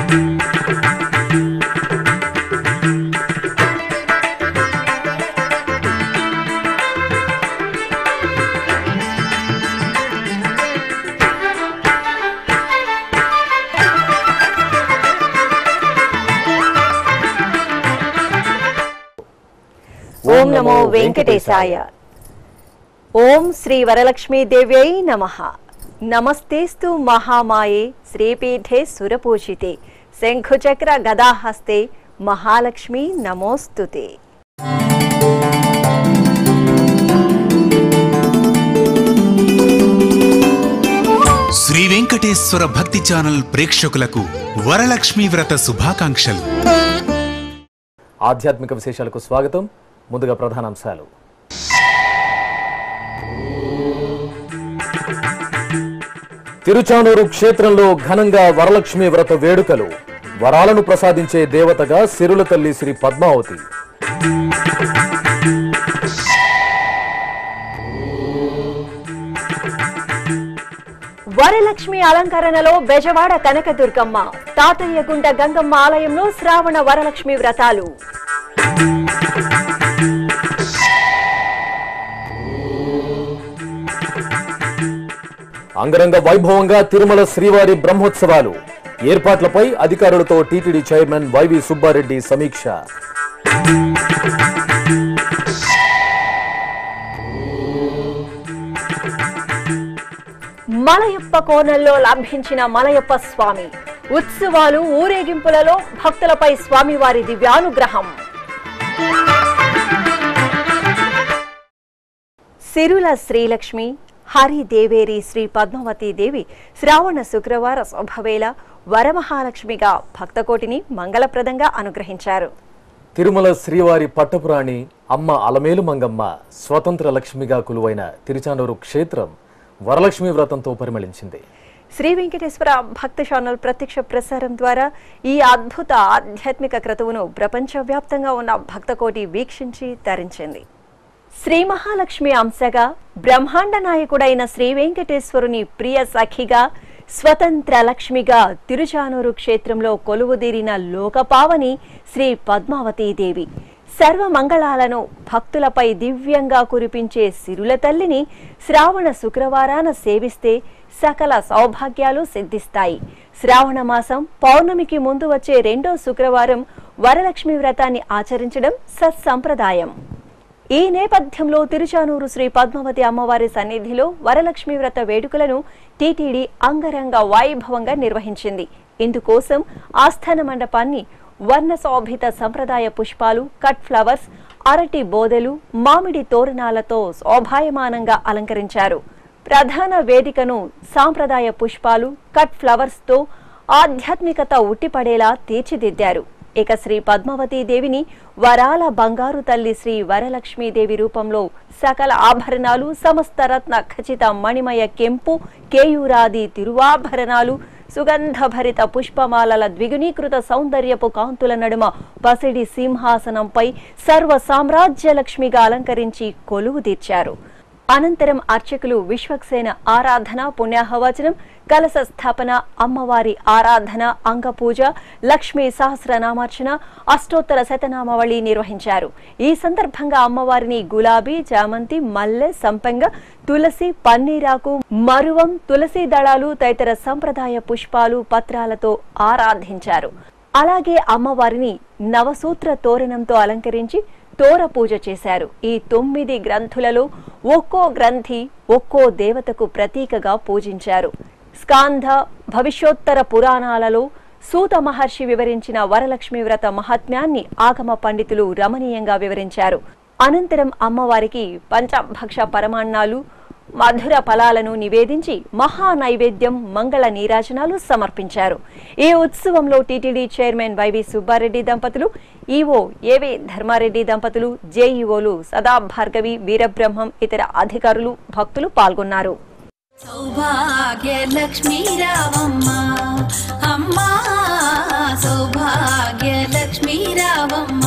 ఓం నమో వెంకటేశాయ ఓం శ్రీ వరలక్ష్మీదేవ్యై నమ నమస్తేస్తు మహామాయే శ్రీపీఠే సురపూజితే శంఖుచక్ర గదాహస్తే మహాలక్ష్మి నమోస్తుతే శ్రీ వెంకటేశ్వర భక్తి ఛానల్ ప్రేక్షకులకు వరలక్ష్మి వ్రత శుభాకాంక్షలు ఆధ్యాత్మిక విశేషాలకు స్వాగతం ముందుగా ప్రధానాంశాలు తిరుచానూరు క్షేత్రంలో ఘనంగా వరలక్ష్మి వ్రత వేడుకలు వరాలను ప్రసాదించే దేవతగా సిరుల తల్లి శ్రీ పద్మావతి వరలక్ష్మి అలంకరణలో బెజవాడ కనకదుర్గమ్మ తాతయ్యగుంట గంగమ్మ ఆలయంలో శ్రావణ వరలక్ష్మి వ్రతాలు అంగరంగ వైభవంగా తిరుమల శ్రీవారి బ్రహ్మోత్సవాలు ఏర్పాట్లపై అధికారులతో టీటీడీ చైర్మన్ వైవి సుబ్బారెడ్డి సమీక్ష మలయప్ప కోనల్లో లభించిన మలయప్ప స్వామి ఉత్సవాలు ఊరేగింపులలో భక్తులపై స్వామివారి దివ్యానుగ్రహం సిరుల శ్రీలక్ష్మి హరి దేవేరి శ్రీ పద్మావతి దేవి శ్రావణ శుక్రవార శుభవేళ వరమహాలక్ష్మిగా భక్తకోటిని మంగళప్రదంగా అనుగ్రహించారు తిరుమల శ్రీవారి పట్టపురాణి అమ్మ అలమేలు మంగమ్మ స్వతంత్ర లక్ష్మిగా కొలువైన తిరుచానూరు క్షేత్రం వరలక్ష్మి వ్రతంతో పరిమళించింది శ్రీ వెంకటేశ్వర భక్త ఛానల్ ప్రత్యక్ష ప్రసారం ద్వారా ఈ అద్భుత ఆధ్యాత్మిక క్రతువును ప్రపంచవ్యాప్తంగా ఉన్న భక్తకోటి వీక్షించి తరించింది శ్రీ మహాలక్ష్మి అంశగా బ్రహ్మాండ నాయకుడైన శ్రీ వెంకటేశ్వరుని ప్రియ సఖిగా స్వతంత్ర లక్ష్మిగా తిరుచానూరు క్షేత్రంలో కొలువుదీరిన లోకపావని శ్రీ పద్మావతీ దేవి సర్వ మంగళాలను భక్తులపై దివ్యంగా కురిపించే సిరుల తల్లిని శ్రావణ శుక్రవారాన సేవిస్తే సకల సౌభాగ్యాలు సిద్ధిస్తాయి శ్రావణ మాసం పౌర్ణమికి ముందు వచ్చే రెండో శుక్రవారం వరలక్ష్మి వ్రతాన్ని ఆచరించడం సత్సంప్రదాయం ఈ నేపథ్యంలో తిరుచానూరు శ్రీ పద్మావతి అమ్మవారి సన్నిధిలో వరలక్ష్మి వ్రత వేడుకలను టీటీడీ అంగరంగ వైభవంగా నిర్వహించింది ఇందుకోసం ఆస్థాన మండపాన్ని వర్ణ శోభిత సంప్రదాయ పుష్పాలు కట్ ఫ్లవర్స్ అరటి బోదెలు మామిడి తోరణాలతో శోభాయమానంగా అలంకరించారు ప్రధాన వేదికను సాంప్రదాయ పుష్పాలు కట్ ఫ్లవర్స్ తో ఆధ్యాత్మికత ఉట్టిపడేలా తీర్చిదిద్దారు ఇక శ్రీ పద్మావతీ దేవిని వరాల బంగారు తల్లి శ్రీ వరలక్ష్మీదేవి రూపంలో సకల ఆభరణాలు సమస్త రత్న ఖచ్చిత మణిమయ కెంపు కేయూరాది తిరువాభరణాలు సుగంధభరిత పుష్పమాలల ద్విగుణీకృత సౌందర్యపు కాంతుల నడుమ పసిడి సింహాసనంపై సర్వ సామ్రాజ్య లక్ష్మిగా అలంకరించి కొలువు తీర్చారు అనంతరం అర్చకులు విశ్వక్సేన ఆరాధన పుణ్యాహవచనం కలశ స్థాపన అమ్మవారి ఆరాధన అంగపూజ లక్ష్మీ సహస్రనామార్చన అష్టోత్తర శతనామావళి నిర్వహించారు ఈ సందర్భంగా అమ్మవారిని గులాబీ చామంతి మల్లె సంపెంగ తులసి పన్నీరాకు మరువం తులసి దళాలు తదితర సంప్రదాయ పుష్పాలు పత్రాలతో ఆరాధించారు అలాగే అమ్మవారిని నవసూత్ర తోరణంతో అలంకరించి తోర పూజ చేశారు ఈ తొమ్మిది గ్రంథులలో ఒక్కో గ్రంథి ఒక్కో దేవతకు ప్రతీకగా పూజించారు స్కాంధ భవిష్యోత్తర పురాణాలలో సూత మహర్షి వివరించిన వరలక్ష్మి వ్రత మహాత్మ్యాన్ని ఆగమ పండితులు రమణీయంగా వివరించారు అనంతరం అమ్మవారికి పంచభక్ష పరమాన్నాలు మధుర ఫలాలను నివేదించి మహా నైవేద్యం మంగళ నీరాజనాలు సమర్పించారు ఈ ఉత్సవంలో టీటీడీ చైర్మన్ వైవి సుబ్బారెడ్డి దంపతులు ఈవో ఏవి ధర్మారెడ్డి దంపతులు జేఈఓలు సదా భార్గవి వీరబ్రహ్మం ఇతర అధికారులు భక్తులు పాల్గొన్నారు సౌభాగ్యలక్ష్మీ రావమ్మ అమ్మా సౌభాగ్యలక్ష్మీ రావమ్మ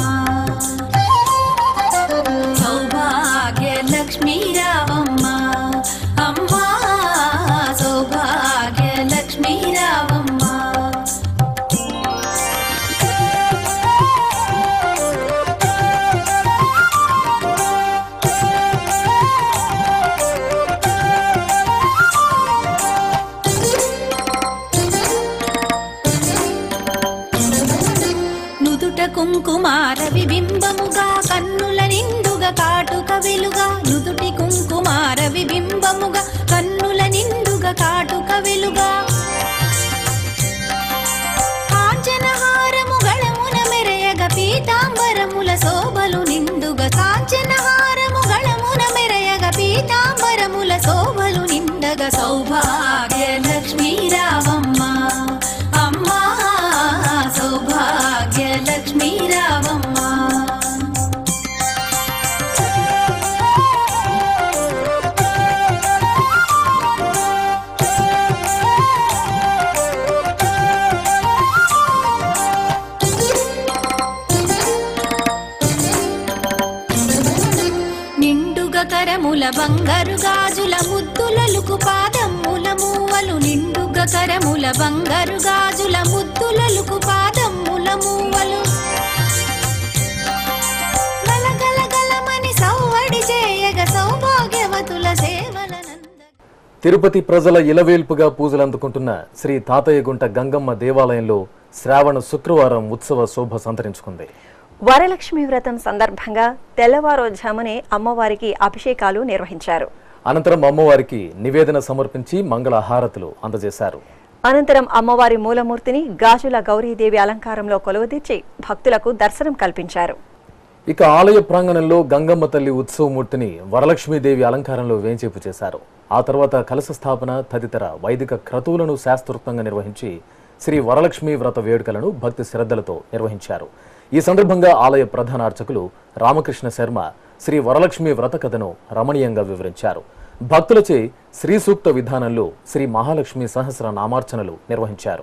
సౌభాగ్యలక్ష్మీ రావమ్మ అమ్మా సౌభాగ్యలక్ష్మీ రావమ్మ నుదుట కుంకుమార విబింబముగా కన్నుల నిండుగా కాటుక వెలుగా నుదుటి కుంకుమార విబింబముగా కన్నుల నిండుగా కాటుక వెలుగా కాంచనహారము గళమున మెరయగ పీతాంబరముల శోభలు నిండుగా కాంచనహారము గళమున మెరయగ పీతాంబరముల శోభలు నిండగ సౌభాగ్య లక్ష్మీ రావమ్మ అమ్మా సౌభాగ్య లక్ష్మీ రావమ్మ నిండుగా కరముల బంగారు గాజుల ముద్దులలుకు పాదమ్ముల మూవలు నిండుగా కరముల బంగారు గాజుల ముద్దులలుకు పాదమ్ముల మూవలు గలగల గలమని సౌవడి చేయగ సౌభాగ్యవతుల సేవలనంద తిరుపతి ప్రజల ఇలవేల్పుగా పూజలు అందుకుంటున్న శ్రీ తాతయ్యగుంట గంగమ్మ దేవాలయంలో శ్రావణ శుక్రవారం ఉత్సవ శోభ సంతరించుకుంది వరలక్ష్మి వ్రతం సందర్భంగా తెల్లవారుజామునే అమ్మవారికి అభిషేకాలు నిర్వహించారు అనంతరం అమ్మవారికి నివేదన సమర్పించి మంగళ హారతులు అందజేశారు అనంతరం అమ్మవారి మూలమూర్తిని గాజుల గౌరీదేవి అలంకారంలో కొలువుదీర్చి భక్తులకు దర్శనం కల్పించారు ఇక ఆలయ ప్రాంగణంలో గంగమ్మ తల్లి ఉత్సవమూర్తిని వరలక్ష్మీదేవి అలంకారంలో వేంచేపు చేశారు ఆ తర్వాత కలశ స్థాపన తదితర వైదిక క్రతువులను శాస్త్రోక్తంగా నిర్వహించి శ్రీ వరలక్ష్మి వ్రత వేడుకలను భక్తి శ్రద్ధలతో నిర్వహించారు ఈ సందర్భంగా ఆలయ ప్రధాన అర్చకులు రామకృష్ణ శర్మ శ్రీ వరలక్ష్మి వ్రత కథను రమణీయంగా వివరించారు భక్తులచే శ్రీ సూక్త విధానంలో శ్రీ మహాలక్ష్మి సహస్ర నామార్చనలు నిర్వహించారు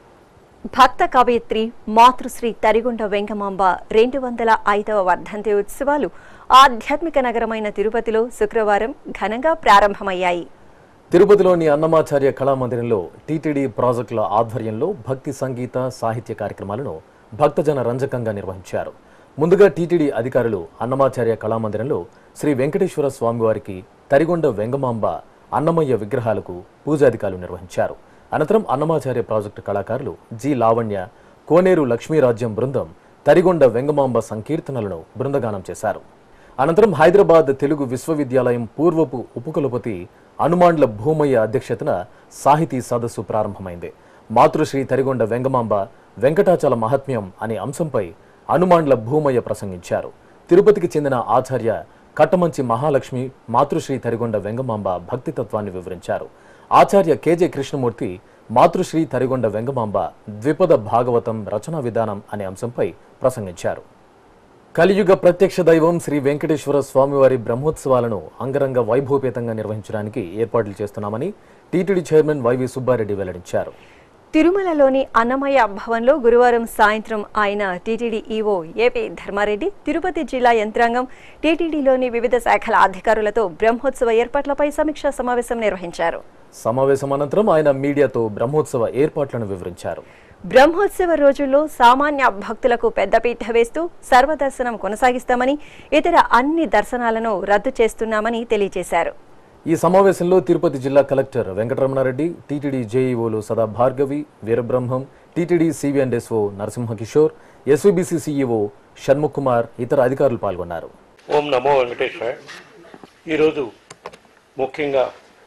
భక్త కవయిత్రి మాతృశ్రీ తరిగొండ వెంకమాంబ రెండు వందల ఐదవ వర్ధంతి ఉత్సవాలు ఆధ్యాత్మిక నగరమైన తిరుపతిలో శుక్రవారం ఘనంగా ప్రారంభమయ్యాయి తిరుపతిలోని అన్నమాచార్య కళామందిరంలో టీటీడీ ప్రాజెక్టుల ఆధ్వర్యంలో భక్తి సంగీత సాహిత్య కార్యక్రమాలను భక్తజన రంజకంగా నిర్వహించారు ముందుగా టీటీడీ అధికారులు అన్నమాచార్య కళామందిరంలో శ్రీ వెంకటేశ్వర స్వామివారికి తరిగొండ వెంగమాంబ అన్నమయ్య విగ్రహాలకు పూజాధికారులు నిర్వహించారు అనంతరం అన్నమాచార్య ప్రాజెక్టు కళాకారులు జి లావణ్య కోనేరు లక్ష్మీరాజ్యం బృందం తరిగొండ వెంగమాంబ సంకీర్తనలను బృందగానం చేశారు అనంతరం హైదరాబాద్ తెలుగు విశ్వవిద్యాలయం పూర్వపు ఉపకులపతి అనుమాండ్ల భూమయ్య అధ్యక్షతన సాహితీ సదస్సు ప్రారంభమైంది మాతృశ్రీ తరిగొండ వెంగమాంబ వెంకటాచల మహాత్మ్యం అనే అంశంపై అనుమాండ్ల భూమయ్య ప్రసంగించారు తిరుపతికి చెందిన ఆచార్య కట్టమంచి మహాలక్ష్మి మాతృశ్రీ తరిగొండ వెంగమాంబ భక్తితత్వాన్ని వివరించారు ఆచార్య కేజే కృష్ణమూర్తి మాతృశ్రీ తరిగొండ వెంగమాంబ ద్విపద భాగవతం రచనా విధానం అనే అంశంపై ప్రసంగించారు కలియుగ ప్రత్యక్ష దైవం శ్రీ వెంకటేశ్వర స్వామివారి బ్రహ్మోత్సవాలను అంగరంగ వైభవపేతంగా నిర్వహించడానికి ఏర్పాట్లు చేస్తున్నామని టీటీడీ చైర్మన్ వైవి సుబ్బారెడ్డి వెల్లడించారు తిరుమలలోని అన్నమయ్య భవన్లో గురువారం సాయంత్రం ఆయన TTD EO AP Dharmareddy Tirupati జిల్లా యంత్రాంగం టీటీడీలోని వివిధ శాఖల అధికారులతో బ్రహ్మోత్సవ ఏర్పాట్లపై సమీక్షా సమావేశం నిర్వహించారు సమావేశం అనంతరం ఆయన మీడియాతో బ్రహ్మోత్సవ ఏర్పాట్లను వివరించారు బ్రహ్మోత్సవ రోజుల్లో సామాన్య భక్తులకు పెద్దపీట వేస్తూ సర్వదర్శనం కొనసాగిస్తామని ఇతర అన్ని దర్శనాలను రద్దు చేస్తున్నామని తెలియజేశారు ఈ సమావేశంలో తిరుపతి జిల్లా కలెక్టర్ వెంకటరమణారెడ్డి టీటీడీ జేఈఓలు Sada Bhargavi Veerabrahmam TTD CV and SO Narasimhakishore SVBC CEO Shanmukh Kumar ఇతర అధికారులు పాల్గొన్నారు ఓం నమో వెంకటేశ్వర ఈరోజు ముఖ్యంగా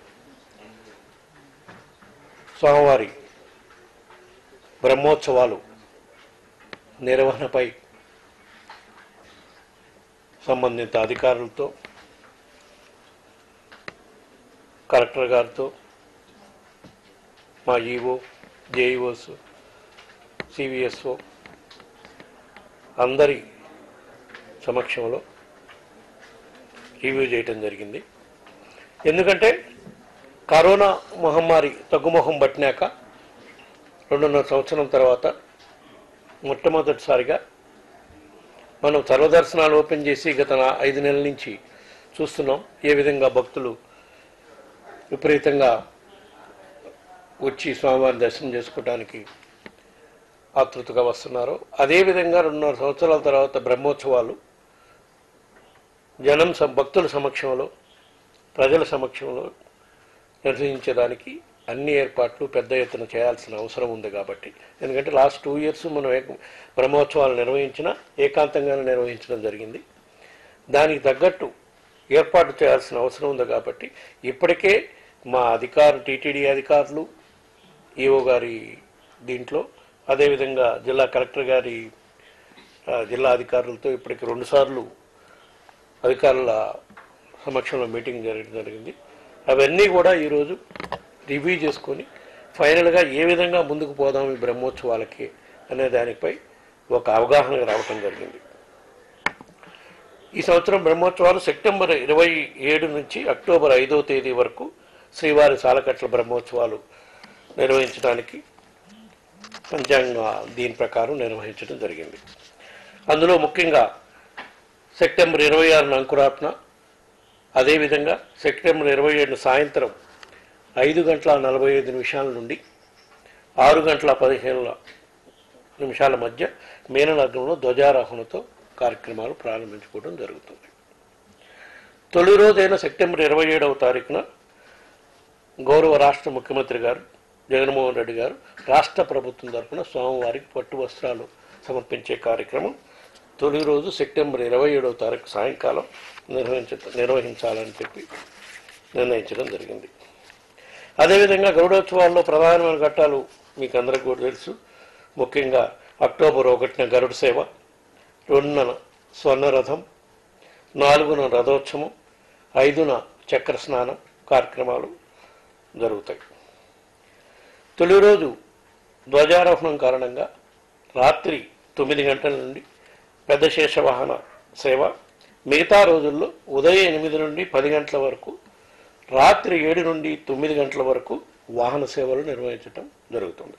స్వామివారి బ్రహ్మోత్సవాలు నిర్వహణపై సంబంధిత అధికారులతో కలెక్టర్ గారితో మా ఈఓ జేఈఓస్ సివిఎస్ఓ అందరి సమక్షంలో రివ్యూ చేయటం జరిగింది ఎందుకంటే కరోనా మహమ్మారి తగ్గుముఖం పట్టినాక రెండున్నర సంవత్సరం తర్వాత మొట్టమొదటిసారిగా మనం సర్వదర్శనాలు ఓపెన్ చేసి గత నా- ఐదు నెలల నుంచి చూస్తున్నాం ఏ విధంగా భక్తులు విపరీతంగా వచ్చి స్వామివారిని దర్శనం చేసుకోవడానికి ఆతృతగా వస్తున్నారు అదేవిధంగా రెండున్నర సంవత్సరాల తర్వాత బ్రహ్మోత్సవాలు జనం స- భక్తుల సమక్షంలో ప్రజల సమక్షంలో నిర్వహించడానికి అన్ని ఏర్పాట్లు పెద్ద ఎత్తున చేయాల్సిన అవసరం ఉంది కాబట్టి ఎందుకంటే లాస్ట్ టూ ఇయర్స్ మనం ఏక- బ్రహ్మోత్సవాలు నిర్వహించిన ఏకాంతంగానే నిర్వహించడం జరిగింది దానికి తగ్గట్టు ఏర్పాటు చేయాల్సిన అవసరం ఉంది కాబట్టి ఇప్పటికే మా అధికారులు టీటీడీ అధికారులు ఈఓ గారి దీంట్లో అదేవిధంగా జిల్లా కలెక్టర్ గారి ఆ, జిల్లా అధికారులతో ఇప్పటికి రెండుసార్లు అధికారుల సమక్షంలో మీటింగ్ జరగడం జరిగింది అవన్నీ కూడా ఈరోజు రివ్యూ చేసుకొని ఫైనల్గా ఏ విధంగా ముందుకు పోదాం ఈ బ్రహ్మోత్సవాలకి అనే దానిపై ఒక అవగాహన రావటం జరిగింది ఈ సంవత్సరం బ్రహ్మోత్సవాలు సెప్టెంబర్ ఇరవై ఏడు నుంచి అక్టోబర్ ఐదో తేదీ వరకు శ్రీవారి సాలకట్ల బ్రహ్మోత్సవాలు నిర్వహించడానికి పంచాంగ దీని ప్రకారం నిర్వహించడం జరిగింది అందులో ముఖ్యంగా సెప్టెంబర్ ఇరవై ఆరున అంకురార్పణ అదేవిధంగా సెప్టెంబర్ ఇరవై ఏడున సాయంత్రం ఐదు గంటల నలభై ఐదు నిమిషాల నుండి ఆరు గంటల పదిహేను నిమిషాల మధ్య మీనలగ్నంలో ధ్వజారోహణతో కార్యక్రమాలు ప్రారంభించుకోవడం జరుగుతుంది తొలి రోజైన సెప్టెంబర్ ఇరవై ఏడవ తారీఖున గౌరవ రాష్ట్ర ముఖ్యమంత్రి గారు జగన్మోహన్ రెడ్డి గారు రాష్ట్ర ప్రభుత్వం తరఫున స్వామివారికి పట్టు వస్త్రాలు సమర్పించే కార్యక్రమం తొలి రోజు సెప్టెంబర్ ఇరవై ఏడవ తారీఖు సాయంకాలం నిర్వహించ నిర్వహించాలని చెప్పి నిర్ణయించడం జరిగింది అదేవిధంగా గరుడోత్సవాల్లో ప్రధానమైన ఘట్టాలు మీకు అందరికీ కూడా తెలుసు ముఖ్యంగా అక్టోబర్ ఒకటిన గరుడ సేవ రెండున స్వర్ణరథం నాలుగున రథోత్సవం ఐదున చక్ర స్నానం కార్యక్రమాలు జరుగుతాయి తొలి రోజు ధ్వజారోహణం కారణంగా రాత్రి తొమ్మిది గంటల నుండి పెద్ద శేషవాహన సేవ మిగతా రోజుల్లో ఉదయం ఎనిమిది నుండి పది గంటల వరకు రాత్రి ఏడు నుండి తొమ్మిది గంటల వరకు వాహన సేవలు నిర్వహించడం జరుగుతుంది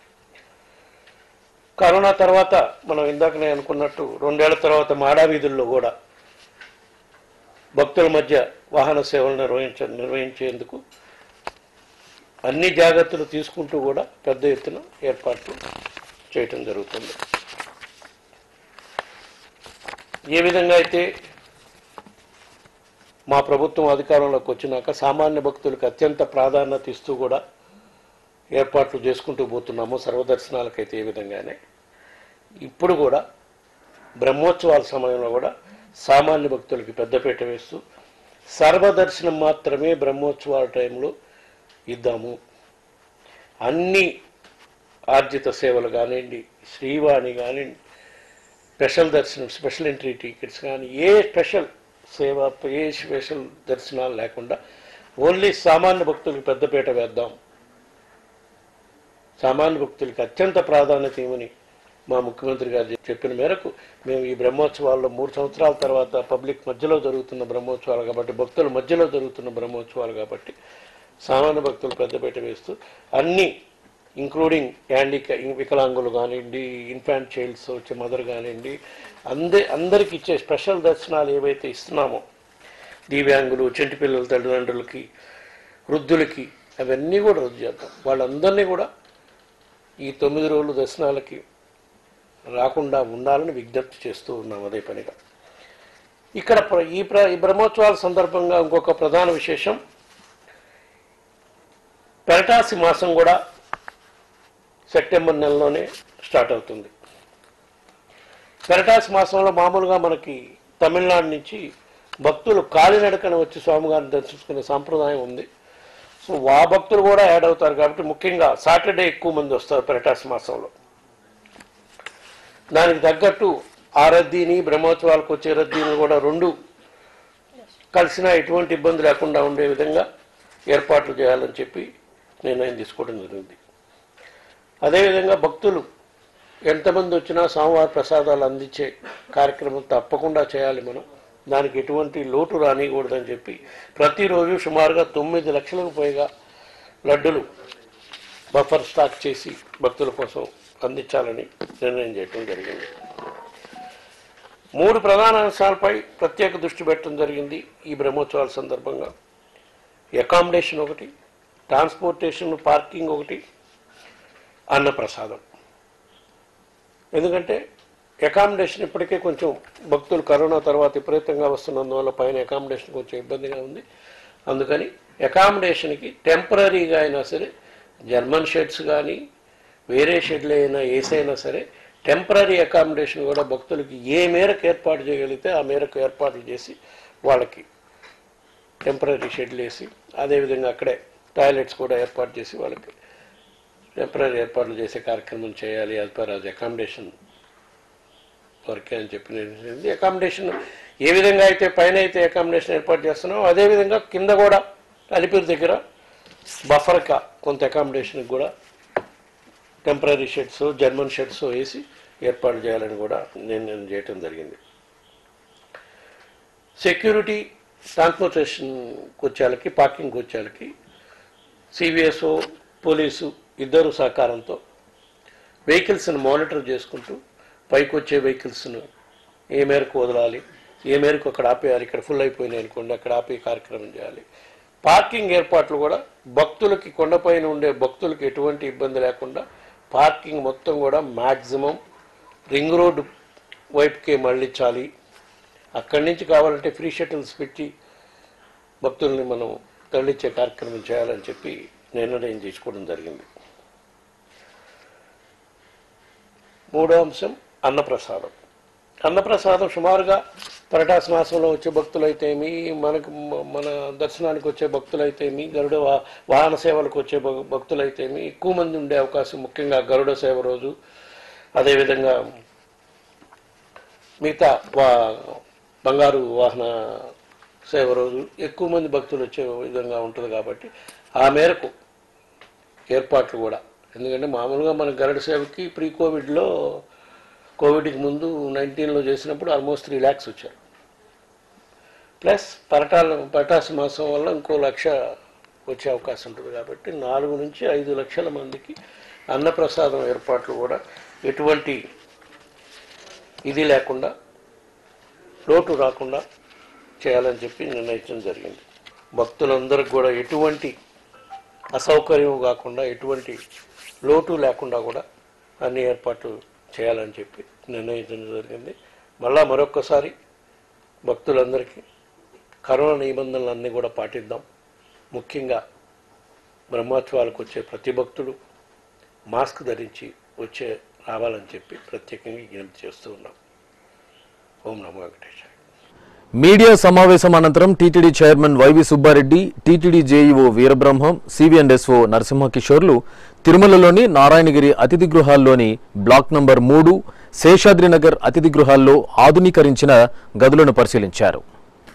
కరోనా తర్వాత మనం ఇందాకనే అనుకున్నట్టు రెండేళ్ల తర్వాత మాడా వీధుల్లో కూడా భక్తుల మధ్య వాహన సేవలు నిర్వహించ నిర్వహించేందుకు అన్ని జాగ్రత్తలు తీసుకుంటూ కూడా పెద్ద ఎత్తున ఏర్పాట్లు చేయటం జరుగుతుంది ఏ విధంగా అయితే మా ప్రభుత్వం అధికారంలోకి వచ్చినాక సామాన్య భక్తులకు అత్యంత ప్రాధాన్యత ఇస్తూ కూడా ఏర్పాట్లు చేసుకుంటూ పోతున్నాము సర్వదర్శనాలకైతే ఏ విధంగానే ఇప్పుడు కూడా బ్రహ్మోత్సవాల సమయంలో కూడా సామాన్య భక్తులకి పెద్దపీట వేస్తూ సర్వదర్శనం మాత్రమే బ్రహ్మోత్సవాల టైంలో ఇద్దాము అన్ని ఆర్జిత సేవలు కానివ్వండి శ్రీవాణి కానివ్వండి స్పెషల్ దర్శనం స్పెషల్ ఎంట్రీ టికెట్స్ కానీ ఏ స్పెషల్ సేవ ఏ స్పెషల్ దర్శనాలు లేకుండా ఓన్లీ సామాన్య భక్తులకు పెద్దపీట వేద్దాం సామాన్య భక్తులకి అత్యంత ప్రాధాన్యత ఇవ్వని మా ముఖ్యమంత్రి గారు చెప్- చెప్పిన మేరకు మేము ఈ బ్రహ్మోత్సవాల్లో మూడు సంవత్సరాల తర్వాత పబ్లిక్ మధ్యలో జరుగుతున్న బ్రహ్మోత్సవాలు కాబట్టి భక్తుల మధ్యలో జరుగుతున్న బ్రహ్మోత్సవాలు కాబట్టి సామాన్య భక్తులు పెద్దపీట వేస్తూ అన్ని ఇంక్లూడింగ్ హ్యాండికా వికలాంగులు కానివ్వండి ఇన్ఫాంట్ చైల్డ్స్ వచ్చే మదర్ కానివ్వండి అందే అందరికి ఇచ్చే స్పెషల్ దర్శనాలు ఏవైతే ఇస్తున్నామో దివ్యాంగులు చెంటి పిల్లల తల్లిదండ్రులకి వృద్ధులకి అవన్నీ కూడా రద్దు చేద్దాం వాళ్ళందరినీ కూడా ఈ తొమ్మిది రోజులు దర్శనాలకి రాకుండా ఉండాలని విజ్ఞప్తి చేస్తూ ఉన్నాం అదే పనిగా ఇక్కడ ప్ర- ఈ ప్ర ఈ బ్రహ్మోత్సవాల సందర్భంగా ఇంకొక ప్రధాన విశేషం పెరటాసి మాసం కూడా సెప్టెంబర్ నెలలోనే స్టార్ట్ అవుతుంది పెరటాసి మాసంలో మామూలుగా మనకి తమిళనాడు నుంచి భక్తులు కాలినడకన వచ్చి స్వామివారిని దర్శించుకునే సాంప్రదాయం ఉంది సో ఆ భక్తులు కూడా యాడ్ అవుతారు కాబట్టి ముఖ్యంగా సాటర్డే ఎక్కువ మంది వస్తారు పెరటాసి మాసంలో దానికి తగ్గట్టు ఆ రద్దీని బ్రహ్మోత్సవాలకు వచ్చే రద్దీని కూడా రెండు కలిసినా ఎటువంటి ఇబ్బంది లేకుండా ఉండే విధంగా ఏర్పాట్లు చేయాలని చెప్పి నిర్ణయం తీసుకోవడం జరిగింది అదేవిధంగా భక్తులు ఎంతమంది వచ్చినా స్వామివారి ప్రసాదాలు అందించే కార్యక్రమం తప్పకుండా చేయాలి మనం దానికి ఎటువంటి లోటు రానికూడదని చెప్పి ప్రతిరోజు సుమారుగా తొమ్మిది లక్షలకు పైగా లడ్డులు బఫర్ స్టాక్ చేసి భక్తుల కోసం అందించాలని నిర్ణయం చేయడం జరిగింది మూడు ప్రధాన అంశాలపై ప్రత్యేక దృష్టి పెట్టడం జరిగింది ఈ బ్రహ్మోత్సవాల సందర్భంగా అకామిడేషన్ ఒకటి ట్రాన్స్పోర్టేషన్ పార్కింగ్ ఒకటి అన్నప్రసాదం ఎందుకంటే అకామిడేషన్ ఇప్పటికే కొంచెం భక్తులు కరోనా తర్వాత విపరీతంగా వస్తున్నందువల్ల పైన అకామిడేషన్ కొంచెం ఇబ్బందిగా ఉంది అందుకని అకామిడేషన్కి టెంపరీగా అయినా సరే జర్మన్ షెడ్స్ కానీ వేరే షెడ్లు అయినా ఏసీ అయినా సరే టెంపరీ అకామిడేషన్ కూడా భక్తులకి ఏ మేరకు ఏర్పాటు చేయగలిగితే ఆ మేరకు ఏర్పాట్లు చేసి వాళ్ళకి టెంపరీ షెడ్లు వేసి అదేవిధంగా అక్కడే టాయిలెట్స్ కూడా ఏర్పాటు చేసి వాళ్ళకి టెంపరీ ఏర్పాట్లు చేసే కార్యక్రమం చేయాలి యాజ్ పర్ అది అకామిడేషన్ వరకే అని చెప్పినది అకామిడేషన్ ఏ విధంగా అయితే పైన అయితే అకామిడేషన్ ఏర్పాటు చేస్తున్నామో అదే విధంగా కింద కూడా అలిపిరి దగ్గర బఫర్గా కొంత అకామిడేషన్కి కూడా టెంపరీ షెడ్స్ జర్మన్ షెడ్స్ వేసి ఏర్పాటు చేయాలని కూడా నేను నేను చేయటం జరిగింది సెక్యూరిటీ ట్రాన్స్పోర్టేషన్ వచ్చేళ్ళకి పార్కింగ్ వచ్చేళ్ళకి సివిఎస్ఓ పోలీసు ఇద్దరు సహకారంతో వెహికల్స్ని మానిటర్ చేసుకుంటూ పైకి వచ్చే వెహికల్స్ను ఏ మేరకు వదలాలి ఏ మేరకు అక్కడ ఆపేయాలి ఇక్కడ ఫుల్ అయిపోయినాయి అనుకోండి అక్కడ ఆపే కార్యక్రమం చేయాలి పార్కింగ్ ఏర్పాట్లు కూడా భక్తులకి కొండపైన ఉండే భక్తులకి ఎటువంటి ఇబ్బంది లేకుండా పార్కింగ్ మొత్తం కూడా మ్యాక్సిమం రింగ్ రోడ్ వైపుకే మళ్ళించాలి అక్కడి నుంచి కావాలంటే ఫ్రీ షటిల్స్ పెట్టి భక్తుల్ని మనం తరలించే కార్యక్రమం చేయాలని చెప్పి నిర్ణయం చేసుకోవడం జరిగింది మూడో అంశం అన్నప్రసాదం అన్నప్రసాదం సుమారుగా పరటాస మాసంలో వచ్చే భక్తులైతేమి మనకు మ- మన దర్శనానికి వచ్చే భక్తులైతేమి గరుడ వా- వాహన సేవలకు వచ్చే భ- భక్తులైతేమి ఎక్కువ మంది ఉండే అవకాశం ముఖ్యంగా గరుడ సేవ రోజు అదేవిధంగా మిగతా వా బంగారు వాహన సేవ రోజు ఎక్కువ మంది భక్తులు వచ్చే విధంగా ఉంటుంది కాబట్టి ఆ మేరకు ఏర్పాట్లు కూడా ఎందుకంటే మామూలుగా మన గరుడ సేవకి ప్రీ కోవిడ్లో కోవిడ్కి ముందు నైన్టీన్లో చేసినప్పుడు ఆల్మోస్ట్ త్రీ ల్యాక్స్ వచ్చారు ప్లస్ పరటాల పటాసు మాసం వల్ల ఇంకో లక్ష వచ్చే అవకాశం ఉంటుంది కాబట్టి నాలుగు నుంచి ఐదు లక్షల మందికి అన్నప్రసాదం ఏర్పాట్లు కూడా ఎటువంటి ఇది లేకుండా లోటు రాకుండా చేయాలని చెప్పి నిర్ణయించడం జరిగింది భక్తులందరికీ కూడా ఎటువంటి అసౌకర్యం కాకుండా ఎటువంటి లోటు లేకుండా కూడా అన్ని ఏర్పాట్లు చేయాలని చెప్పి నిర్ణయించడం జరిగింది మళ్ళా మరొక్కసారి భక్తులందరికీ కరోనా నిబంధనలన్నీ కూడా పాటిద్దాం ముఖ్యంగా బ్రహ్మోత్సవాలకు వచ్చే ప్రతి భక్తుడు మాస్క్ ధరించి వచ్చే రావాలని చెప్పి ప్రత్యేకంగా విజ్ఞప్తి చేస్తూ ఉన్నాం ఓం నమో వెంకటేశాయ మీడియా సమావేశం అనంతరం TTD chairman YV Subbareddy TTD JEO Veerabrahmam CV and SO నరసింహకిషోర్లు తిరుమలలోని నారాయణగిరి అతిథి గృహాల్లోని బ్లాక్ నంబర్ మూడు శేషాద్రినగర్ అతిథి గృహాల్లో ఆధునీకరించిన గదులను పరిశీలించారు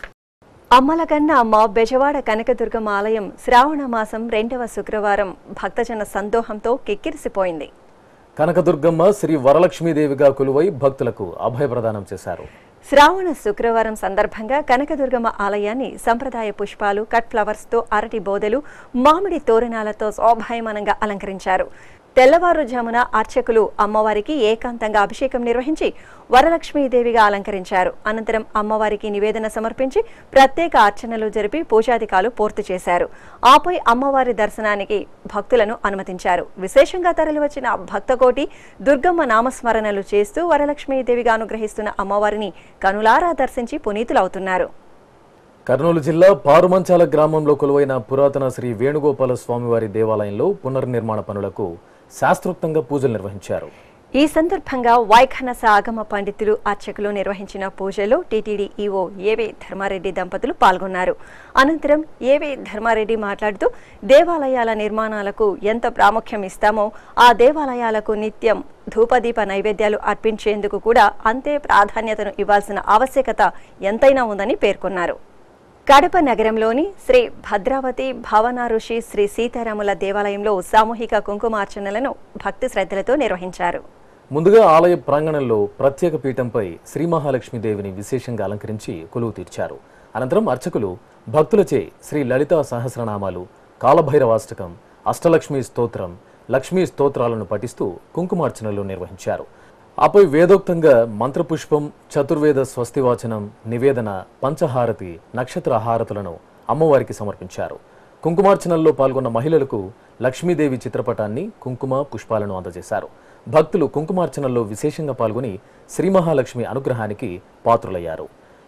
అమ్మలగన్న మా బెజవాడ కనకదుర్గమ్మ ఆలయం శ్రావణ మాసం రెండవ శుక్రవారం భక్తజన సందోహంతో కిక్కిరిసిపోయింది కనకదుర్గమ్మ శ్రీ వరలక్ష్మీదేవిగా కొలువై భక్తులకు అభయప్రదానం చేశారు శ్రావణ శుక్రవారం సందర్భంగా కనకదుర్గమ్మ ఆలయాన్ని సంప్రదాయ పుష్పాలు కట్ ఫ్లవర్స్తో అరటి బోదెలు మామిడి తోరణాలతో శోభాయమానంగా అలంకరించారు తెల్లవారుజామున అర్చకులు అమ్మవారికి ఏకాంతంగా అభిషేకం నిర్వహించి వరలక్ష్మీదేవిగా అలంకరించారు అనంతరం అమ్మవారికి నివేదన సమర్పించి ప్రత్యేక అర్చనలు జరిపి పూజాధికాలు పూర్తి చేశారు ఆపై అమ్మవారి దర్శనానికి భక్తులను అనుమతించారు విశేషంగా తరలివచ్చిన భక్తకోటి దుర్గమ్మ నామస్మరణలు చేస్తూ వరలక్ష్మీదేవిగా అనుగ్రహిస్తున్న అమ్మవారిని కనులారా దర్శించి పునీతులవుతున్నారు కర్నూలు జిల్లా పారుమంచాల గ్రామంలో కొలువైన పురాతన శ్రీ వేణుగోపాల స్వామివారి దేవాలయంలో పునర్నిర్మాణ పనులకు శాస్త్రోక్తంగా పూజలు నిర్వహించారు ఈ సందర్భంగా వైఖనస ఆగమ పండితులు అర్చకులు నిర్వహించిన పూజలో టీటీడీ ఈవో ఏవే ధర్మారెడ్డి దంపతులు పాల్గొన్నారు అనంతరం ఏవే ధర్మారెడ్డి మాట్లాడుతూ దేవాలయాల నిర్మాణాలకు ఎంత ప్రాముఖ్యం ఇస్తామో ఆ దేవాలయాలకు నిత్యం ధూపదీప నైవేద్యాలు అర్పించేందుకు కూడా అంతే ప్రాధాన్యతను ఇవ్వాల్సిన ఆవశ్యకత ఎంతైనా ఉందని పేర్కొన్నారు కడప నగరంలోని శ్రీ భద్రావతి భావన ఋషి శ్రీ సీతారాముల దేవాలయంలో సామూహిక కుంకుమార్చనలను భక్తి శ్రద్ధలతో నిర్వహించారు ముందుగా ఆలయ ప్రాంగణంలో ప్రత్యేక పీఠంపై శ్రీ మహాలక్ష్మీదేవిని విశేషంగా అలంకరించి కొలువు తీర్చారు అనంతరం అర్చకులు భక్తులచే శ్రీ లలితా సహస్రనామాలు కాలభైరవాష్టకం అష్టలక్ష్మీ స్తోత్రం లక్ష్మీ స్తోత్రాలను పఠిస్తూ కుంకుమార్చనలు నిర్వహించారు ఆపై వేదోక్తంగా మంత్రపుష్పం చతుర్వేద స్వస్తివాచనం నివేదన పంచహారతి నక్షత్ర హారతులను అమ్మవారికి సమర్పించారు కుంకుమార్చనల్లో పాల్గొన్న మహిళలకు లక్ష్మీదేవి చిత్రపటాన్ని కుంకుమ పుష్పాలను అందజేశారు భక్తులు కుంకుమార్చనల్లో విశేషంగా పాల్గొని శ్రీ మహాలక్ష్మి అనుగ్రహానికి పాత్రులయ్యారు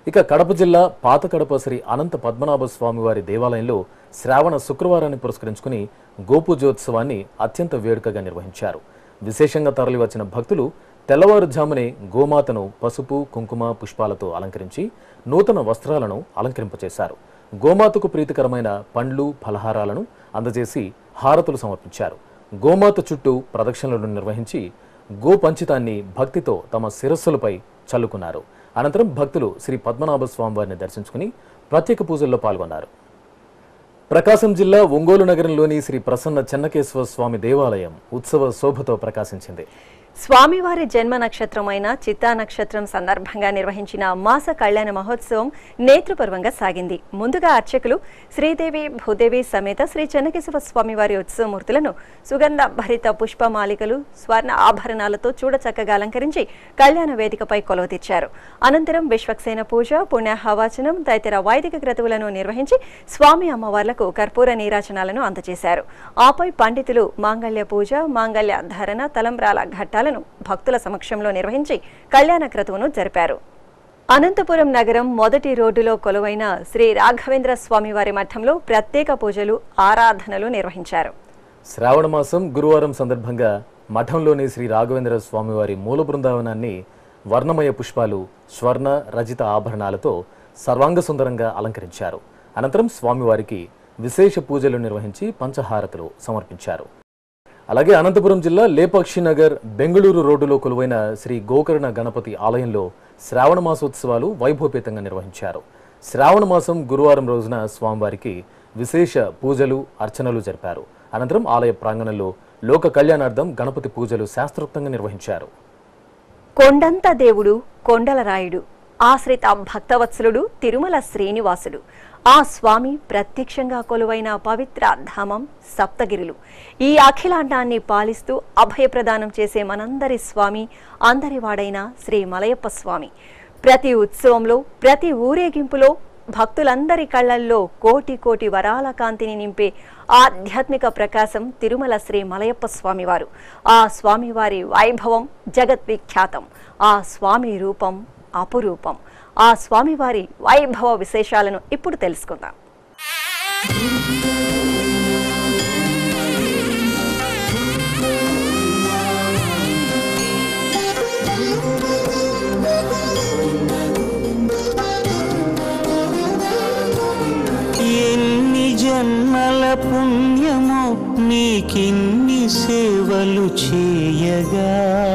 ఇక కడప జిల్లా పాత కడప శ్రీ అనంత పద్మనాభ స్వామి వారి దేవాలయంలో శ్రావణ శుక్రవారాన్ని పురస్కరించుకుని గోపూజోత్సవాన్ని అత్యంత వేడుకగా నిర్వహించారు విశేషంగా తరలివచ్చిన భక్తులు తెల్లవారుజామునే గోమాతను పసుపు కుంకుమ పుష్పాలతో అలంకరించి నూతన వస్త్రాలను అలంకరింపచేశారు గోమాతకు ప్రీతికరమైన పండ్లు ఫలహారాలను అందజేసి హారతులు సమర్పించారు గోమాత చుట్టూ ప్రదక్షిణలను నిర్వహించి గోపంచితాన్ని భక్తితో తమ శిరస్సులపై చల్లుకున్నారు అనంతరం భక్తులు శ్రీ పద్మనాభ స్వామి వారిని దర్శించుకుని ప్రత్యేక పూజల్లో పాల్గొన్నారు ప్రకాశం జిల్లా ఒంగోలు నగరంలోని శ్రీ ప్రసన్న చెన్నకేశ్వర స్వామి దేవాలయం ఉత్సవ శోభతో ప్రకాశించింది స్వామివారి జన్మ నక్షత్రమైన చిత్తా నక్షత్రం సందర్భంగా నిర్వహించిన మాస కళ్యాణ మహోత్సవం నేత్రపర్వంగా సాగింది ముందుగా అర్చకులు శ్రీదేవి భూదేవి సమేత శ్రీ చెన్నకేశవ స్వామివారి ఉత్సవమూర్తులను సుగంధ భరిత పుష్పమాలికలు స్వర్ణ ఆభరణాలతో చూడచక్కగా అలంకరించి కళ్యాణ వేదికపై కొలువుతీర్చారు అనంతరం విశ్వక్సేన పూజ పుణ్యహవాచనం తదితర వైదిక క్రతువులను నిర్వహించి స్వామి అమ్మవార్లకు కర్పూర నీరాజనాలను అందజేశారు ఆపై పండితులు మాంగళ్య పూజ మాంగళ్య ధారణ తలంబ్రాల ఘట్టాలను భక్తుల సమక్షంలో నిర్వహించి కళ్యాణ క్రతువును జరిపారు అనంతపురం నగరం మొదటి రోడ్డులో కొలువైన శ్రీ రాఘవేంద్ర స్వామివారి మఠంలో ప్రత్యేక పూజలు ఆరాధనలు నిర్వహించారు శ్రావణ మాసం గురువారం సందర్భంగా మఠంలోని శ్రీ రాఘవేంద్ర స్వామివారి మూల బృందావనాన్ని వర్ణమయ పుష్పాలు స్వర్ణ రజిత ఆభరణాలతో సర్వాంగ సుందరంగా అలంకరించారు అనంతరం స్వామివారికి విశేష పూజలు నిర్వహించి పంచహారతులు సమర్పించారు అలాగే అనంతపురం జిల్లా లేపాక్షి నగర్ బెంగళూరు రోడ్డులో కొలువైన శ్రీ గోకర్ణ గణపతి ఆలయంలో శ్రావణ మాసోత్సవాలు వైభవపేతంగా నిర్వహించారు శ్రావణ మాసం గురువారం రోజున స్వామివారికి విశేష పూజలు అర్చనలు జరిపారు అనంతరం ఆలయ ప్రాంగణంలో లోక కళ్యాణార్థం గణపతి పూజలు శాస్త్రోక్తంగా నిర్వహించారు కొండంత దేవుడు కొండలరాయుడు ఆశ్రిత భక్తవత్సలుడు తిరుమల శ్రీనివాసుడు ఆ స్వామి ప్రత్యక్షంగా కొలువైన పవిత్ర ధామం సప్తగిరులు ఈ అఖిలాండాన్ని పాలిస్తూ అభయప్రదానం చేసే మనందరి స్వామి అందరివాడైన శ్రీ మలయప్ప స్వామి ప్రతి ఉత్సవంలో ప్రతి ఊరేగింపులో భక్తులందరి కళ్ళల్లో కోటి కోటి వరాల కాంతిని నింపే ఆధ్యాత్మిక ప్రకాశం తిరుమల శ్రీ మలయప్ప స్వామివారు ఆ స్వామివారి వైభవం జగద్విఖ్యాతం ఆ స్వామి రూపం అపురూపం ఆ స్వామివారి వైభవ విశేషాలను ఇప్పుడు తెలుసుకుందాం ఎన్ని జన్మల పుణ్యము నీకిన్ని సేవలు చేయగా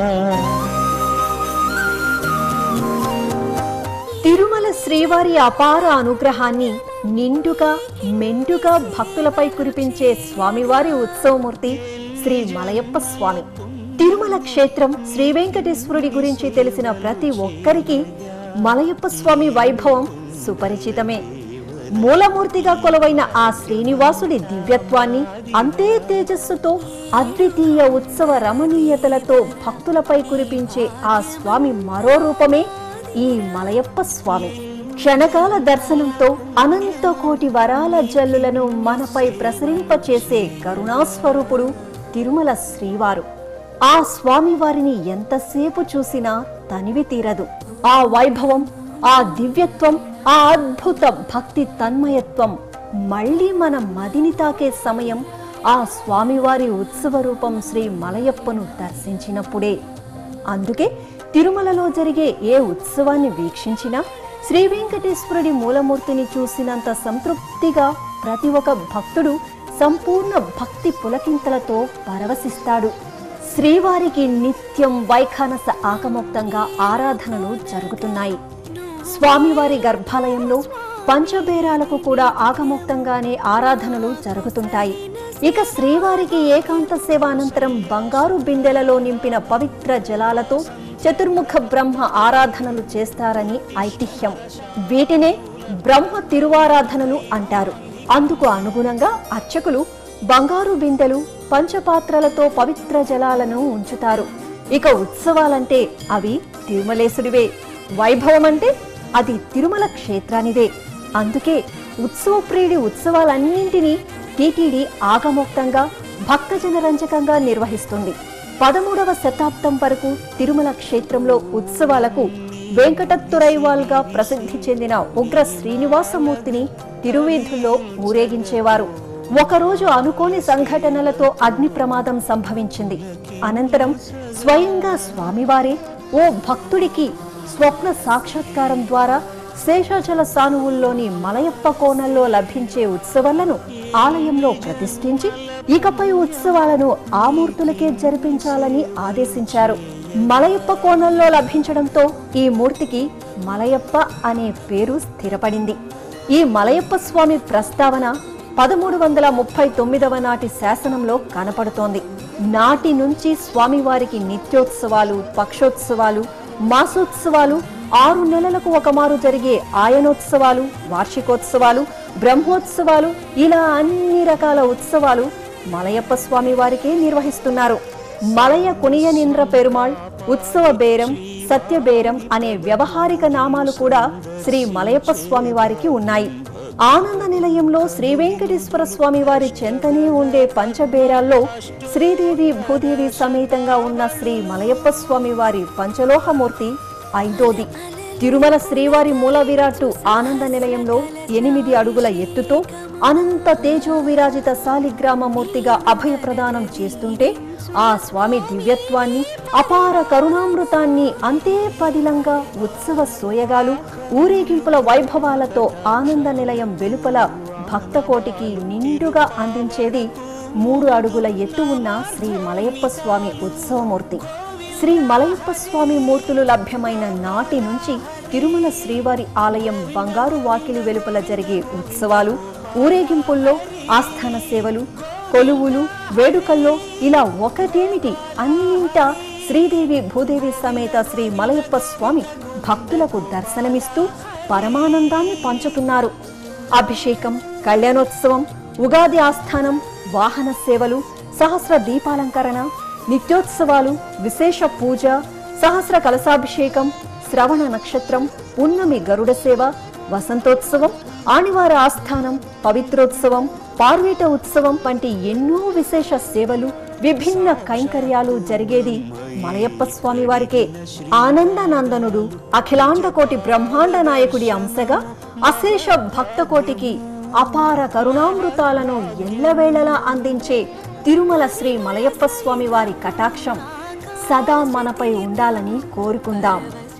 తిరుమల శ్రీవారి అపార అనుగ్రహాన్ని నిండుగా మెండుగా భక్తులపై కురిపించే స్వామివారి ఉత్సవమూర్తి శ్రీ మలయప్ప స్వామి తిరుమల క్షేత్రం శ్రీ వెంకటేశ్వరుడి గురించి తెలిసిన ప్రతి ఒక్కరికి మలయప్ప స్వామి వైభవం సుపరిచితమే మూలమూర్తిగా కొలవైన ఆ శ్రీనివాసుడి దివ్యత్వాన్ని అంతే తేజస్సుతో అద్వితీయ ఉత్సవ రమణీయతలతో భక్తులపై కురిపించే ఆ స్వామి మరో రూపమే ఈ మలయప్ప స్వామి క్షణకాల దర్శనంతో అనంత కోటి వరాల జల్లులను మనపై ప్రసరింపచేసే కరుణాస్వరూపుడు తిరుమల శ్రీవారు ఆ స్వామి వారిని ఎంతసేపు చూసినా తనివి తీరదు ఆ వైభవం ఆ దివ్యత్వం ఆ అద్భుత భక్తి తన్మయత్వం మళ్ళీ మన మదిని తాకే సమయం ఆ స్వామివారి ఉత్సవ రూపం శ్రీ మలయప్పను దర్శించినప్పుడే అందుకే తిరుమలలో జరిగే ఏ ఉత్సవాన్ని వీక్షించినా శ్రీ వెంకటేశ్వరుడి మూలమూర్తిని చూసినంత సంతృప్తిగా ప్రతి ఒక్క భక్తుడు సంపూర్ణ భక్తి పులకింతలతో పరవశిస్తాడు శ్రీవారికి నిత్యం వైఖానస ఆకమోక్తంగా ఆరాధనలు జరుగుతున్నాయి స్వామివారి గర్భాలయంలో పంచబేరాలకు కూడా ఆగమోక్తంగానే ఆరాధనలు జరుగుతుంటాయి ఇక శ్రీవారికి ఏకాంత సేవ అనంతరం బంగారు బిందెలలో నింపిన పవిత్ర జలాలతో చతుర్ముఖ బ్రహ్మ ఆరాధనలు చేస్తారని ఐతిహ్యం వీటినే బ్రహ్మ తిరువారాధనలు అంటారు అందుకు అనుగుణంగా అర్చకులు బంగారు బిందెలు పంచపాత్రలతో పవిత్ర జలాలను ఉంచుతారు ఇక ఉత్సవాలంటే అవి తిరుమలేశుడివే వైభవం అంటే అది తిరుమల క్షేత్రానిదే అందుకే ఉత్సవ ప్రియుడి ఉత్సవాలన్నింటినీ టీటీడీ ఆగమోక్తంగా భక్తజన రంజకంగా నిర్వహిస్తుంది పదమూడవ శతాబ్దం వరకు తిరుమల క్షేత్రంలో ఉత్సవాలకు వెంకటత్తురైవాల్గా ప్రసిద్ధి చెందిన ఉగ్ర శ్రీనివాసమూర్తిని తిరువీధుల్లో ఊరేగించేవారు ఒకరోజు అనుకోని సంఘటనలతో అగ్ని ప్రమాదం సంభవించింది అనంతరం స్వయంగా స్వామివారే ఓ భక్తుడికి స్వప్న సాక్షాత్కారం ద్వారా శేషాచల సానువుల్లోని మలయప్ప కోణంలో లభించే ఉత్సవాలను ఆలయంలో ప్రతిష్ఠించి ఇకపై ఉత్సవాలను ఆ మూర్తులకే జరిపించాలని ఆదేశించారు మలయప్ప కోణంలో లభించడంతో ఈ మూర్తికి మలయప్ప అనే పేరు స్థిరపడింది ఈ మలయప్ప స్వామి ప్రస్తావన పదమూడు వందల ముప్పై తొమ్మిదవ నాటి శాసనంలో కనపడుతోంది నాటి నుంచి స్వామివారికి నిత్యోత్సవాలు పక్షోత్సవాలు మాసోత్సవాలు ఆరు నెలలకు ఒకమారు జరిగే ఆయనోత్సవాలు వార్షికోత్సవాలు బ్రహ్మోత్సవాలు ఇలా అన్ని రకాల ఉత్సవాలు మలయప్ప స్వామి వారికే నిర్వహిస్తున్నారు మలయ కునియనింద్ర పెరుమాళ్ ఉత్సవ బేరం సత్యబేరం అనే వ్యవహారిక నామాలు కూడా శ్రీ మలయప్ప స్వామి వారికి ఉన్నాయి ఆనంద నిలయంలో శ్రీ వెంకటేశ్వర స్వామి వారి చెంతనే ఉండే పంచబేరాల్లో శ్రీదేవి భూదేవి సమేతంగా ఉన్న శ్రీ మలయప్ప స్వామి వారి పంచలోహమూర్తి ఐదోది తిరుమల శ్రీవారి మూల విరాట్టు ఆనంద నిలయంలో ఎనిమిది అడుగుల ఎత్తుతో అనంత తేజో విరాజిత శాలిగ్రామ మూర్తిగా అభయ ప్రదానం చేస్తుంటే ఆ స్వామి దివ్యత్వాన్ని అపార కరుణామృతాన్ని అంతే పదిలంగా ఉత్సవ సోయగాలు ఊరేగింపుల వైభవాలతో ఆనంద నిలయం వెలుపల భక్తకోటికి నిండుగా అందించేది మూడు అడుగుల ఎత్తు ఉన్న శ్రీ మలయప్ప స్వామి ఉత్సవమూర్తి శ్రీ మలయప్ప స్వామి మూర్తులు లభ్యమైన నాటి నుంచి తిరుమల శ్రీవారి ఆలయం బంగారు వాకిలి వెలుపల జరిగే ఉత్సవాలు ఊరేగింపుల్లో ఆస్థాన సేవలు కొలువులు వేడుకల్లో ఇలా ఒకటేమిటి అన్నింటా శ్రీదేవి భూదేవి సమేత శ్రీ మలయప్ప స్వామి భక్తులకు దర్శనమిస్తూ పరమానందాన్ని పంచుతున్నారు అభిషేకం కళ్యాణోత్సవం ఉగాది ఆస్థానం వాహన సేవలు సహస్ర దీపాలంకరణ నిత్యోత్సవాలు విశేష పూజ సహస్ర కలశాభిషేకం శ్రవణ నక్షత్రం పున్నమి గరుడ సేవ వసంతోత్సవం ఆనివార ఆస్థానం పవిత్రోత్సవం పార్వీట ఉత్సవం వంటి ఎన్నో విశేష సేవలు విభిన్న కైంకర్యాలు జరిగేది మలయప్ప స్వామి వారికే ఆనందనందనుడు అఖిలాండ కోటి బ్రహ్మాండ నాయకుడి అంశగా అశేష భక్త కోటికి అపార కరుణామృతాలను ఎల్లవేళలా అందించే తిరుమల శ్రీ మలయప్ప స్వామి వారి కటాక్షం సదా మనపై ఉండాలని కోరుకుందాం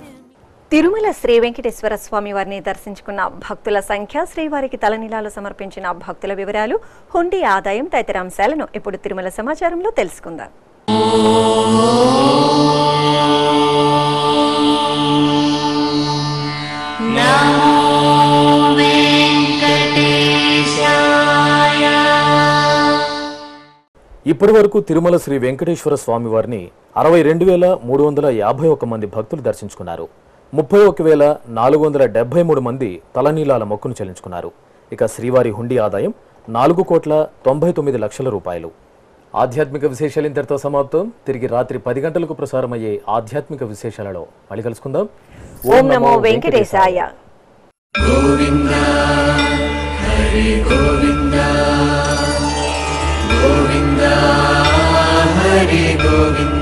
తిరుమల శ్రీ వెంకటేశ్వర స్వామి వారిని దర్శించుకున్న భక్తుల సంఖ్య శ్రీవారికి తలనీలాలు సమర్పించిన భక్తుల వివరాలు హుండీ ఆదాయం తదితర అంశాలను ఇప్పుడు తిరుమల సమాచారంలో తెలుసుకుందాం ఇప్పటి వరకు తిరుమల శ్రీ వెంకటేశ్వర స్వామి వారిని అరవై రెండు వేల మూడు వందల యాభై ఒక మంది భక్తులు దర్శించుకున్నారు ముప్పై ఒక వేల నాలుగు వందల డెబ్బై మూడు మంది తలనీలాల మొక్కును చెల్లించుకున్నారు ఇక శ్రీవారి హుండీ ఆదాయం నాలుగు కోట్ల తొంభై తొమ్మిది లక్షల రూపాయలు ఆధ్యాత్మిక విశేషాలు ఇంతటితో సమాప్తం తిరిగి రాత్రి పది గంటలకు ప్రసారమయ్యే ఆధ్యాత్మిక విశేషాలలో మళ్ళీ కలుసుకుందాం ఓం నమో వెంకటేశాయ హరి గోవింద